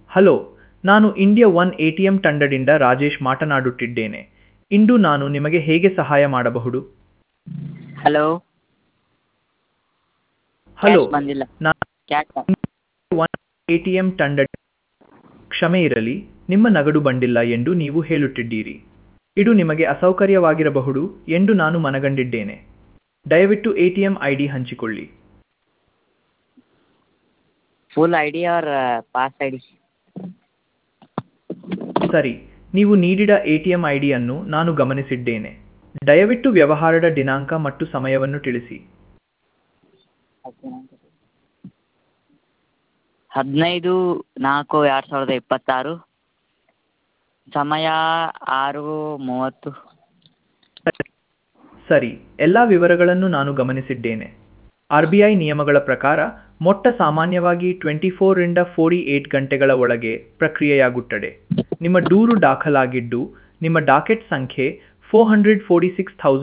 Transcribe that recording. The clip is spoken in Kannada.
ಹಲೋ ನಾನು India one A T M ತಂಡದಿಂದ ರಾಜೇಶ್ ಮಾತನಾಡುತ್ತಿದ್ದೇನೆ ಇಂದು ನಾನು ನಿಮಗೆ ಹೇಗೆ ಸಹಾಯ ಮಾಡಬಹುದು ಹಲೋ ಹಲೋ ಕ್ಯಾಶ್ ಬಂದಿಲ್ಲ ನಾನು cash one A T M ತಂಡ ಕ್ಷಮೆ ಇರಲಿ ನಿಮ್ಮ ನಗದು ಬಂದಿಲ್ಲ ಎಂದು ನೀವು ಹೇಳುತ್ತಿದ್ದೀರಿ ಇದು ನಿಮಗೆ ಅಸೌಕರ್ಯವಾಗಿರಬಹುದು ಎಂದು ನಾನು ಮನಗಂಡಿದ್ದೇನೆ ದಯವಿಟ್ಟು A T M I D ಹಂಚಿಕೊಳ್ಳಿ full I D or pass I D ಸರಿ ನೀವು ನೀಡಿದ ಎ ಟಿ ಎಂ ಐ ಡಿಯನ್ನು ನಾನು ಗಮನಿಸಿದ್ದೇನೆ ದಯವಿಟ್ಟು ವ್ಯವಹಾರದ ದಿನಾಂಕ ಮತ್ತು ಸಮಯವನ್ನು ತಿಳಿಸಿ ಹದಿನೈದು ನಾಲ್ಕು ಎರಡು ಸಾವಿರದ ಇಪ್ಪತ್ತಾರು ಸಮಯ ಆರು ಮೂವತ್ತು ಸರಿ ಎಲ್ಲ ವಿವರಗಳನ್ನು ನಾನು ಗಮನಿಸಿದ್ದೇನೆ ಆರ್ ಬಿ ಐ ನಿಯಮಗಳ ಪ್ರಕಾರ ಮೊಟ್ಟ ಸಾಮಾನ್ಯವಾಗಿ ಟ್ವೆಂಟಿ ಫೋರಿಂದ ಫೋರ್ಟಿ ಏಟ್ ಗಂಟೆಗಳ ಒಳಗೆ ಪ್ರಕ್ರಿಯೆಯಾಗುತ್ತದೆ ನಿಮ್ಮ ದೂರು ದಾಖಲಾಗಿದ್ದು ನಿಮ್ಮ ಡಾಕೆಟ್ ಸಂಖ್ಯೆ four hundred forty six thousand